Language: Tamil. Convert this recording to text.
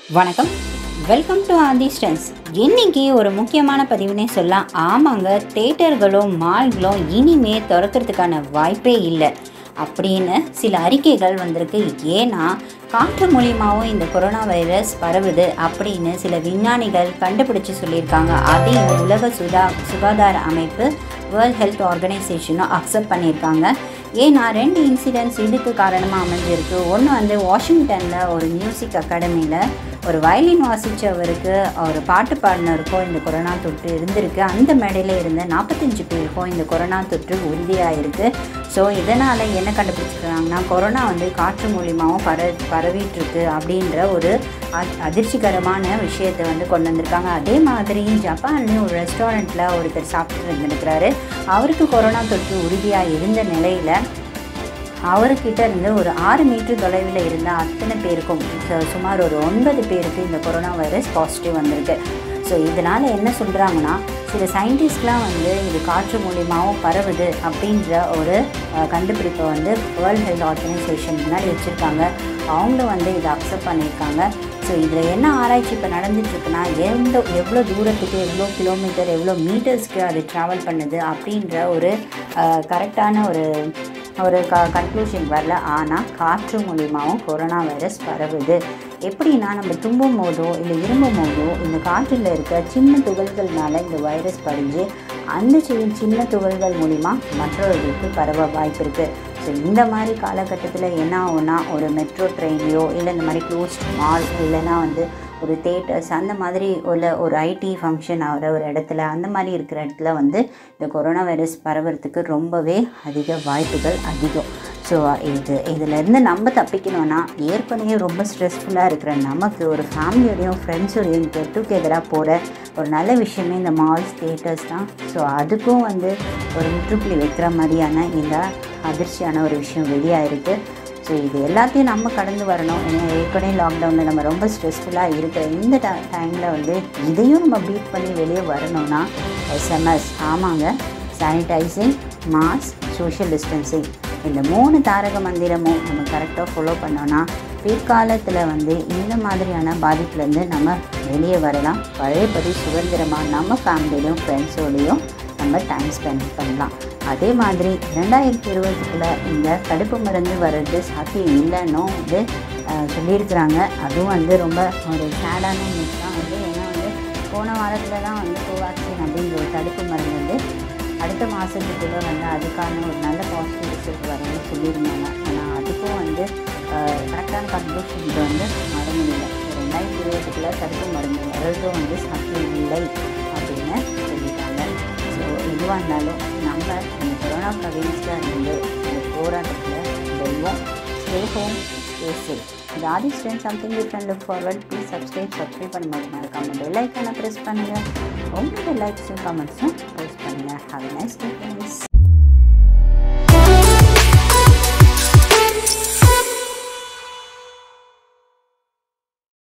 வணக்கம் வெல்கம் டு ஆதி ஸ்டன்ஸ் இன்னைக்கு ஒரு முக்கியமான பதிவுனே சொல்லலாம் ஆமாங்க தேட்டர்களும் மால்களும் இனிமே திறக்கிறதுக்கான வாய்ப்பே இல்லை அப்படின்னு சில அறிக்கைகள் வந்திருக்கு ஏன்னா காற்று மூலியமாகவும் இந்த கொரோனா வைரஸ் பரவுது அப்படின்னு சில விஞ்ஞானிகள் கண்டுபிடிச்சு சொல்லியிருக்காங்க அதையும் உலக சுதா சுகாதார அமைப்பு வேர்ல்ட் ஹெல்த் ஆர்கனைசேஷனும் அக்செப்ட் பண்ணியிருக்காங்க ஏன்னா ரெண்டு இன்சிடென்ட்ஸ் இதுக்கு காரணமாக அமைஞ்சிருக்கு ஒன்று வந்து வாஷிங்டனில் ஒரு மியூசிக் அகாடமியில் ஒரு வயலின் வாசித்தவருக்கு ஒரு பாட்டு பாடினருக்கும் இந்த கொரோனா தொற்று இருந்திருக்கு அந்த மேடையில் இருந்த நாற்பத்தஞ்சு பேருக்கும் இந்த கொரோனா தொற்று உறுதியாயிருக்கு ஸோ இதனால் என்ன கண்டுபிடிச்சிருக்காங்கன்னா கொரோனா வந்து காற்று மூலியமாகவும் பர பரவிட்டுருக்கு அப்படின்ற ஒரு அ- அதிர்ச்சிகரமான விஷயத்தை வந்து கொண்டு வந்திருக்காங்க அதே மாதிரி ஜப்பான்லேயும் ஒரு ரெஸ்டாரண்ட்டில் ஒருத்தர் சாப்பிட்டு இருந்திருக்கிறாரு அவருக்கு கொரோனா தொற்று உறுதியாக இருந்த நிலையில் அவர்கிட்ட இருந்து ஒரு ஆறு மீட்டர் தொலைவில் இருந்த அத்தனை பேருக்கும் சு- சுமார் ஒரு ஒன்பது பேருக்கு இந்த கொரோனா வைரஸ் பாசிட்டிவ் வந்திருக்கு ஸோ இதனால் என்ன சொல்கிறாங்கன்னா சில சயின்டிஸ்ட்லாம் வந்து இது காற்று மூலியமாகவும் பரவுது அப்படின்ற ஒரு அஹ், கண்டுபிடிப்பை வந்து வேர்ல்ட் ஹெல்த் ஆர்கனைசேஷன் முன்னாடி வச்சுருக்காங்க அவங்களும் வந்து இதை அக்செப்ட் பண்ணியிருக்காங்க ஸோ இதில் என்ன ஆராய்ச்சி இப்போ நடந்துட்டுருக்குன்னா எந்த எவ்வளோ தூரத்துக்கு எவ்வளோ கிலோமீட்டர் எவ்வளோ மீட்டர்ஸ்க்கு அது ட்ராவல் பண்ணுது அப்படின்ற ஒரு கரெக்டான ஒரு ஒரு க கன்க்ளூஷன் வரல ஆனால் காற்று மூலியமாகவும் கொரோனா வைரஸ் பரவுது எப்படின்னா நம்ம தும்பும் போதோ இல்லை இருமும் போதோ இந்த காற்றில் இருக்க சின்ன துகள்கள்னால இந்த வைரஸ் படிஞ்சு அந்த சின்ன சின்ன துகள்கள் மூலிமா மற்றவர்களுக்கு பரவ வாய்ப்பு இருக்குது ஸோ இந்த மாதிரி காலகட்டத்தில் என்ன ஆகும்னா ஒரு மெட்ரோ ட்ரெயின்லையோ இல்லை இந்த மாதிரி க்ளோஸ்ட் மால் இல்லைன்னா வந்து ஒரு தேட்டர்ஸ் அந்த மாதிரி உள்ள ஒரு ஐடி ஃபங்க்ஷன் ஆகிற ஒரு இடத்துல அந்த மாதிரி இருக்கிற இடத்துல வந்து இந்த கொரோனா வைரஸ் பரவறதுக்கு ரொம்பவே அதிக வாய்ப்புகள் அதிகம் ஸோ இது இதிலேருந்து நம்ம தப்பிக்கணும்னா ஏற்கனவே ரொம்ப ஸ்ட்ரெஸ்ஃபுல்லாக இருக்கிற நமக்கு ஒரு ஃபேமிலியோடையும் ஃப்ரெண்ட்ஸோடையும் கெட் டுகெதராக போகிற ஒரு நல்ல விஷயமே இந்த மால்ஸ் தேட்டர்ஸ் தான் ஸோ அதுக்கும் வந்து ஒரு முற்றுப்புள்ளி வைக்கிற மாதிரியான இந்த அதிர்ச்சியான ஒரு விஷயம் வெளியாயிருக்கு ஸோ இது எல்லாத்தையும் நம்ம கடந்து வரணும் ஏன்னா ஏற்கனவே லாக்டவுனில் நம்ம ரொம்ப ஸ்ட்ரெஸ்ஃபுல்லாக இருக்கிற இந்த டைமில் வந்து இதையும் நம்ம பீட் பண்ணி வெளியே வரணும்னா எஸ்எம்எஸ் ஆமாங்க சானிடைசிங் மாஸ்க் சோஷியல் டிஸ்டன்சிங் இந்த மூணு தாரக மந்திரமும் நம்ம கரெக்டாக ஃபாலோ பண்ணோன்னா பிற்காலத்தில் வந்து இந்த மாதிரியான பாதிப்புலேருந்து நம்ம வெளியே வரலாம் பழையபடி சுதந்திரமாக நம்ம ஃபேமிலியிலையும் ஃப்ரெண்ட்ஸோடையும் நம்ம டைம் ஸ்பெண்ட் பண்ணலாம் அதே மாதிரி ரெண்டாயிரத்தி இருபதுக்குள்ளே இந்த தடுப்பு மருந்து வர்றது சாத்தியம் இல்லைன்னும் வந்து அஹ், சொல்லியிருக்கிறாங்க அதுவும் வந்து ரொம்ப ஒரு சேடான நியூஸ் தான் வந்து ஏன்னா வந்து போன வாரத்தில் தான் வந்து கோவாக்சின் அப்படிங்கிற ஒரு தடுப்பு மருந்து வந்து அடுத்த மாதத்துக்குள்ளே வந்து அதுக்கான ஒரு நல்ல பாசிட்டிவ் ரிசல்ட் வரும்னு சொல்லியிருந்தாங்க ஆனால் அதுக்கும் வந்து கரெக்டான கன்க்ளூஷனுக்கு வந்து வர முடியல ரெண்டாயிரத்தி இருபதுக்குள்ளே தடுப்பு மருந்து வர்றதும் வந்து சாத்தியம் இல்லை அப்படின்னு சொல்லிட்டாங்க ஸோ எதுவாக இருந்தாலும் நம்ம இந்த கொரோனா அகேன்ஸ்டாக இருந்து இந்த போராட்டத்தில் வெல்வோம் ஸ்டே ஹோம் ஸ்டே சேஃப் இது ஆதி ஸ்டென் something you can look forward please subscribe subscribe பண்ணும்போது மறக்காம பெல் ஐக்கானை ப்ரெஸ் பண்ணுங்கள் உங்களோட லைக்ஸும் கமெண்ட்ஸும் போஸ்ட் பண்ணுங்கள் ஹாவ் நைஸ் டே ஃப்ரெண்ட்ஸ்